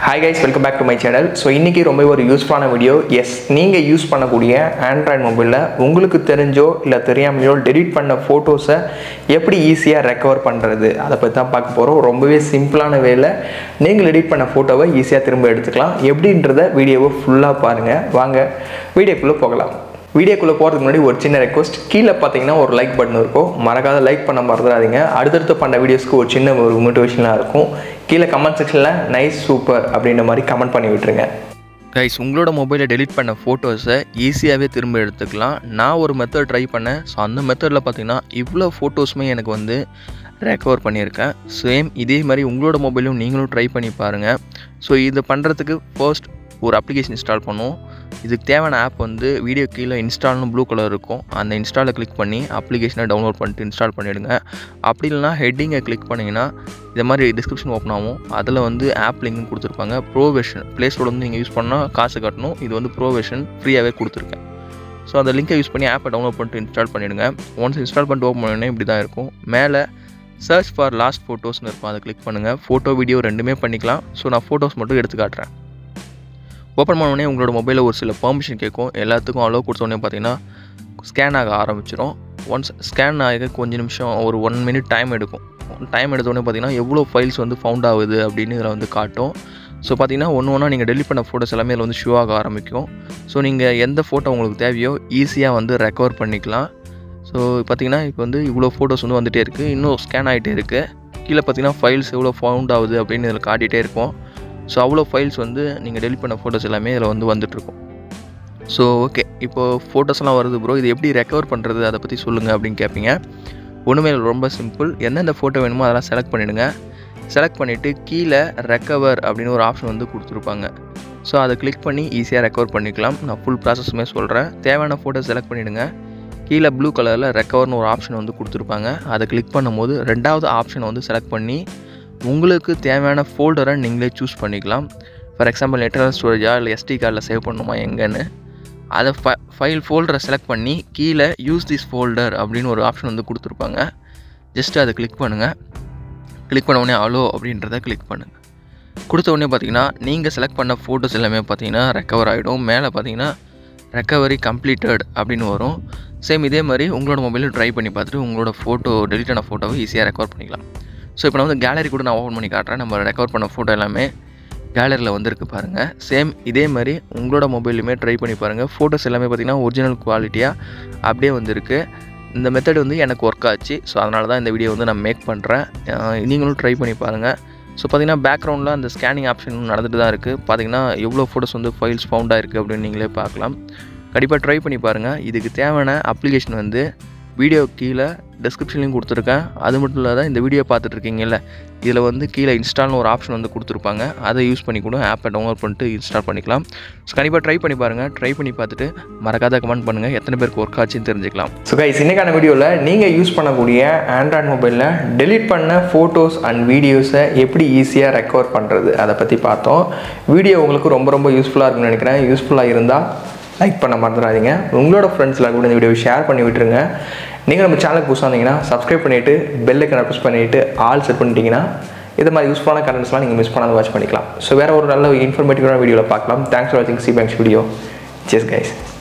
hi guys welcome back to my channel so இன்றைக்கி ரொம்ப ஒரு யூஸ்ஃபுல்லான வீடியோ எஸ் நீங்கள் யூஸ் பண்ணக்கூடிய ஆண்ட்ராய்டு மொபைலில் உங்களுக்கு தெரிஞ்சோ இல்லை தெரியாமையோ டெலிட் பண்ண ஃபோட்டோஸை எப்படி ஈஸியாக ரெக்கவர் பண்ணுறது அதை பற்றி தான் பார்க்க போகிறோம் ரொம்பவே சிம்பிளான வேலை நீங்கள் எடிட் பண்ண ஃபோட்டோவை ஈஸியாக திரும்ப எடுத்துக்கலாம் எப்படின்றத வீடியோவை ஃபுல்லாக பாருங்கள் வாங்க வீடியோக்குள்ளே போகலாம் வீடியோக்குள்ளே போகிறதுக்கு முன்னாடி ஒரு சின்ன ரெக்வஸ்ட் கீழே பார்த்தீங்கன்னா ஒரு லைக் பட்டன் இருக்கும் மறக்காத லைக் பண்ண மறந்துடாதீங்க அடுத்தடுத்து பண்ண வீடியோஸ்க்கு ஒரு சின்ன ஒரு மோட்டிவேஷனாக இருக்கும் கீழே கமெண்ட் செக்ஷனில் நைஸ் சூப்பர் அப்படின்ற மாதிரி கமெண்ட் பண்ணி விட்டுருங்க கைஸ் உங்களோட மொபைலை டெலிட் பண்ண ஃபோட்டோஸை ஈஸியாகவே திரும்ப எடுத்துக்கலாம் நான் ஒரு மெத்தட் ட்ரை பண்ணேன் ஸோ அந்த மெத்தடில் பார்த்தீங்கன்னா இவ்வளோ ஃபோட்டோஸுமே எனக்கு வந்து ரெக்கவர் பண்ணியிருக்கேன் சேம் இதே மாதிரி உங்களோட மொபைலும் நீங்களும் ட்ரை பண்ணி பாருங்கள் ஸோ இது பண்ணுறதுக்கு ஃபர்ஸ்ட் ஒரு அப்ளிகேஷன் இன்ஸ்டால் பண்ணுவோம் இதுக்கு தேவையான ஆப் வந்து வீடியோ கீழே இன்ஸ்டால்னு ப்ளூ கலர் இருக்கும் அந்த இன்ஸ்டாலில் கிளிக் பண்ணி அப்ளிகேஷனை டவுன்லோட் பண்ணிட்டு இன்ஸ்டால் பண்ணிவிடுங்க அப்படி இல்லைனா ஹெட்டிங்கை கிளிக் பண்ணிங்கன்னா இது மாதிரி டிஸ்கிரிப்ஷன் ஓப்பன் ஆகும் அதில் வந்து ஆப் லிங்க் கொடுத்துருப்பாங்க ப்ரோ வெர்ஷன் ப்ளே ஸ்டோர் வந்து நீங்கள் யூஸ் பண்ணால் காசு கட்டணும் இது வந்து ப்ரோ வெர்ஷன் ஃப்ரீயாகவே கொடுத்துருக்கேன் ஸோ அந்த லிங்கை யூஸ் பண்ணி ஆப்பை டவுன்லோட் பண்ணிட்டு இன்ஸ்டால் பண்ணிவிடுங்க ஒன்ஸ் இன்ஸ்டால் பண்ணிட்டு ஓப்பன் பண்ணோன்னே இப்படி தான் இருக்கும் மேலே சர்ச் ஃபார் லாஸ்ட் ஃபோட்டோஸ்னு இருக்கும் அதை கிளிக் பண்ணுங்கள் ஃபோட்டோ வீடியோ ரெண்டுமே பண்ணிக்கலாம் ஸோ நான் ஃபோட்டோஸ் மட்டும் எடுத்து காட்டுறேன் ஓப்பன் பண்ணோடனே உங்களோட மொபைலில் ஒரு சில பெர்மிஷன் கேட்கும் எல்லாத்துக்கும் அலோவ் கொடுத்தோடனே பார்த்தீங்கன்னா ஸ்கேன் ஆக ஆரம்பிச்சிடும் ஒன்ஸ் ஸ்கேன் ஆக கொஞ்சம் நிமிஷம் ஒரு ஒன் மினிட் டைம் எடுக்கும் டைம் எடுத்தோடனே பார்த்தீங்கன்னா எவ்வளோ ஃபைல்ஸ் வந்து ஃபவுண்ட் ஆகுது அப்படின்னு இதில் வந்து காட்டும் ஸோ பார்த்தீங்கன்னா ஒன்று ஒன்றா நீங்கள் டெலிட் பண்ண ஃபோட்டோஸ் எல்லாமே இதில் வந்து ஷோ ஆக ஆரம்பிக்கும் ஸோ நீங்கள் எந்த ஃபோட்டோ உங்களுக்கு தேவையோ ஈஸியாக வந்து ரெக்கவர் பண்ணிக்கலாம் ஸோ பார்த்தீங்கன்னா இப்போ வந்து இவ்வளோ ஃபோட்டோஸ் வந்து வந்துகிட்டே இருக்குது இன்னும் ஸ்கேன் ஆகிட்டே இருக்குது கீழே பார்த்தீங்கன்னா ஃபைல்ஸ் எவ்வளோ ஃபவுண்ட் ஆகுது அப்படின்னு இதில் காட்டிகிட்டே இருக்கும் ஸோ அவ்வளோ ஃபைல்ஸ் வந்து நீங்கள் டெலிட் பண்ண ஃபோட்டோஸ் எல்லாமே இதில் வந்து வந்துட்டுருக்கும் ஸோ ஓகே இப்போது ஃபோட்டோஸ்லாம் வருது ப்ரோ இது எப்படி ரெக்கவர் பண்ணுறது அதை பற்றி சொல்லுங்கள் அப்படின்னு கேட்பீங்க ஒன்றுமே இல்லை, ரொம்ப சிம்பிள் எந்தெந்த ஃபோட்டோ வேணுமோ அதெல்லாம் செலக்ட் பண்ணிவிடுங்க செலக்ட் பண்ணிவிட்டு கீழே ரெக்கவர் அப்படின்னு ஒரு ஆப்ஷன் வந்து கொடுத்துருப்பாங்க ஸோ அதை கிளிக் பண்ணி ஈஸியாக ரெக்கவர் பண்ணிக்கலாம் நான் ஃபுல் ப்ராசஸுமே சொல்கிறேன் தேவையான ஃபோட்டோ செலக்ட் பண்ணிவிடுங்க கீழே ப்ளூ கலரில் ரெக்கவர்னு ஒரு ஆப்ஷன் வந்து கொடுத்துருப்பாங்க அதை கிளிக் பண்ணும்போது ரெண்டாவது ஆப்ஷனை வந்து செலக்ட் பண்ணி உங்களுக்கு தேவையான ஃபோல்டரை நீங்களே சூஸ் பண்ணிக்கலாம் ஃபார் எக்ஸாம்பிள் நெட்வொர்க் ஸ்டோரேஜா இல்லை எஸ்டி கார்டில் சேவ் பண்ணணுமா எங்கன்னு அதை ஃப ஃபைல் ஃபோல்டரை செலக்ட் பண்ணி கீழே யூஸ் திஸ் ஃபோல்டர் அப்படின்னு ஒரு ஆப்ஷன் வந்து கொடுத்துருப்பாங்க ஜஸ்ட் அதை கிளிக் பண்ணுங்கள் கிளிக் பண்ண உடனே அலோ அப்படின்றத கிளிக் பண்ணுங்கள் கொடுத்த உடனே பார்த்தீங்கன்னா நீங்கள் செலக்ட் பண்ண ஃபோட்டோஸ் எல்லாமே பார்த்தீங்கன்னா ரெக்கவர் ஆகிடும் மேலே பார்த்தீங்கன்னா ரெக்கவரி கம்ப்ளீட்டட் அப்படின்னு வரும் சேம் இதே மாதிரி உங்களோட மொபைலில் ட்ரை பண்ணி பார்த்துட்டு உங்களோட ஃபோட்டோ டெலிட் ஆன ஃபோட்டோவை ஈஸியாக ரெக்கவர் பண்ணிக்கலாம் ஸோ இப்போ நான் வந்து கேலரி கூட நான் ஓப்பன் பண்ணி காட்டுறேன் நம்ம ரெக்கவர் பண்ண ஃபோட்டோ எல்லாமே கேலரியில் வந்திருக்கு பாருங்கள் சேம் இதே மாதிரி உங்களோட மொபைலுமே ட்ரை பண்ணி பாருங்கள் ஃபோட்டோஸ் எல்லாமே பார்த்திங்கன்னா ஒரிஜினல் குவாலிட்டியாக அப்படியே வந்திருக்கு இந்த மெத்தட் வந்து எனக்கு ஒர்க் ஆச்சு ஸோ அதனால தான் இந்த வீடியோ வந்து நான் மேக் பண்ணுறேன் நீங்களும் ட்ரை பண்ணி பாருங்கள் ஸோ பார்த்தீங்கன்னா பேக்ரவுண்டில் அந்த ஸ்கேனிங் ஆப்ஷன் நடந்துட்டு தான் இருக்குது பார்த்தீங்கன்னா எவ்வளோ ஃபோட்டோஸ் வந்து ஃபைல்ஸ் ஃபவுண்ட் ஆயிருக்கு அப்படின்னு நீங்களே பார்க்கலாம் கண்டிப்பாக ட்ரை பண்ணி பாருங்கள் இதுக்கு தேவையான அப்ளிகேஷன் வந்து வீடியோ கீழே டிஸ்கிரிப்ஷன்லையும் கொடுத்துருக்கேன் அது மட்டும் இல்லாத இந்த வீடியோ பார்த்துட்டு இருக்கீங்கல்ல இதில் வந்து கீழே இன்ஸ்டால்னு ஒரு ஆப்ஷன் வந்து கொடுத்துருப்பாங்க அதை யூஸ் பண்ணி கூட ஆப்பை டவுன்லோட் பண்ணிட்டு இன்ஸ்டால் பண்ணிக்கலாம் ஸோ கண்டிப்பாக ட்ரை பண்ணி பாருங்கள் ட்ரை பண்ணி பார்த்துட்டு மறக்காத கமெண்ட் பண்ணுங்கள் எத்தனை பேருக்கு ஒர்க் ஆச்சுன்னு தெரிஞ்சுக்கலாம் ஸோ கைஸ் இன்னைக்கான வீடியோவில் நீங்கள் யூஸ் பண்ணக்கூடிய ஆண்ட்ராய்டு மொபைலில் டெலிட் பண்ண ஃபோட்டோஸ் அண்ட் வீடியோஸை எப்படி ஈஸியாக ரெக்கவர் பண்ணுறது அதை பற்றி பார்த்தோம் வீடியோ உங்களுக்கு ரொம்ப ரொம்ப யூஸ்ஃபுல்லாக இருக்கும்னு நினைக்கிறேன் யூஸ்ஃபுல்லாக இருந்தால் லைக் பண்ண மறந்துடாதீங்க உங்களோட ஃப்ரெண்ட்ஸில் கூட இந்த வீடியோவை ஷேர் பண்ணி விட்டுருங்க நீங்கள் நம்ம சேனலுக்கு புதுசாக இருந்தீங்கன்னா சப்ஸ்கிரைப் பண்ணிவிட்டு பெல் ஐக்கனை ப்ரெஸ் பண்ணிவிட்டு ஆல் செட் பண்ணிட்டீங்கன்னா இது மாதிரி யூஸ்ஃபுல்லான கண்டென்ட்ஸ்லாம் நீங்கள் மிஸ் பண்ணாத வாட்ச் பண்ணிக்கலாம் ஸோ வேறு ஒரு நல்ல இன்ஃபர்மேட்டிவான வீடியோவில் பார்க்கலாம் தேங்க்ஸ் ஃபார் வாட்சிங் சி பேங்க்ஸ் வீடியோ செஸ் கைஸ்